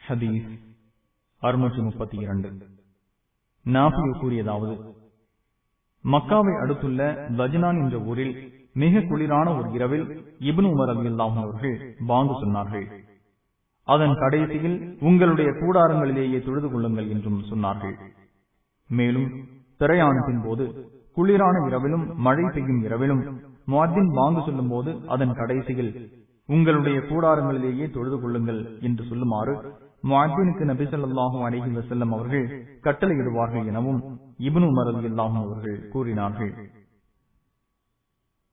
ஹதீஸ் அறுநூற்றி முப்பத்தி இரண்டு நாபியு கூறியதாவது மக்காவை அடுத்துள்ள வஜ்னான் என்ற ஊரில் மிக குளிரான ஒரு இரவில் இப்னு உமர் அலி அவர்கள் பாங்கு சொன்னார்கள் அதன் கடைசியில் உங்களுடைய கூடாரங்களிலேயே தொழுது கொள்ளுங்கள் என்றும் சொன்னார்கள் மேலும் பிரயாணத்தின் போது குளிரான இரவிலும் மழை பெய்யும் இரவிலும் முஅத்தின் பாங்கு சொல்லும் போது அதன் கடைசியில் உங்களுடைய கூடாரங்களிலேயே தொழுது கொள்ளுங்கள் என்று சொல்லுமாறு முஅத்தினுக்கு நபி ஸல்லல்லாஹு அலைஹி வஸல்லம் அவர்கள் கட்டளையிடுவார்கள் எனவும் இப்னு உமர் ரலியல்லாஹு அவர்கள் கூறினார்கள்